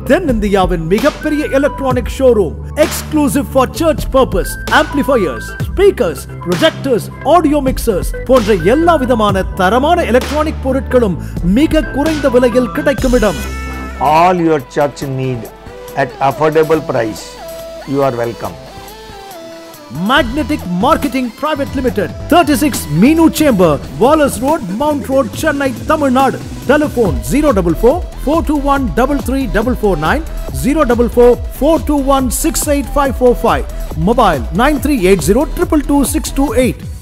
தென்னிந்தியாவின் மிகப்பெரிய electronic showroom exclusive for church purpose amplifiers speakers projectors audio mixers போன்ற எல்லா விதமான தரமான எலக்ட்ரானிக் பொருட்களும் மிக குறைந்த விலையில் கிடைக்கும் இடம் all your church need at affordable price. You are welcome. Magnetic Marketing Private Limited, 36 Meenu Chamber, Wallace Road, Mount Road, Chennai, Tamil Nadu. Telephone 044 421 33449 044 421 68545. Mobile 9380 222 628.